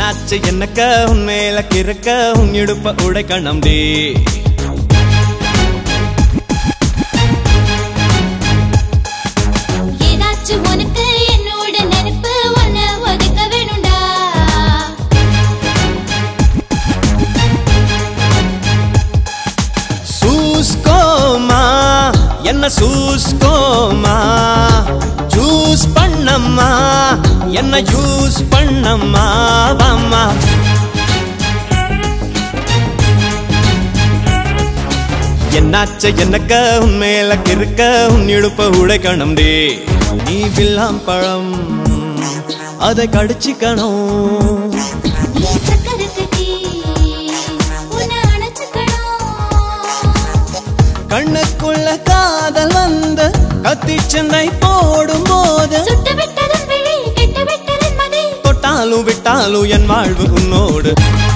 என்னாச்சு என்னக்க உன் மேல கிறக்க உன் இடுப்ப உடைக்கணும் டே ஏதாச்சும் உனக்கு என்னோட நினைப்பு ஒன்ன ஒதுக்க வேணும்டா சூஸ்கோமா என்ன சூஸ்கோமா ஜூஸ் பண்ணம்மா என்ன ஜூஸ் பண்ணம்மா வாம்மா என்னாச்ச என்னக்க உன் மேல கிறுக்க உன் இடுப்ப உடைக்கணும் டே நீ வில்லாம் பழம் அதை கடிச்சிக்கணும் நீ சக்கரை கட்டி உன்னை அணைச்சுக்கணும் கண்ணுக்குள்ள காதல் வந்து கத்தி சென்னை போடும் போது சுட்டு விட்டதன் விழி கெட்டு விட்டதன் மதி தொட்டாலும் விட்டாலும் என் வாழ்வு உன்னோடு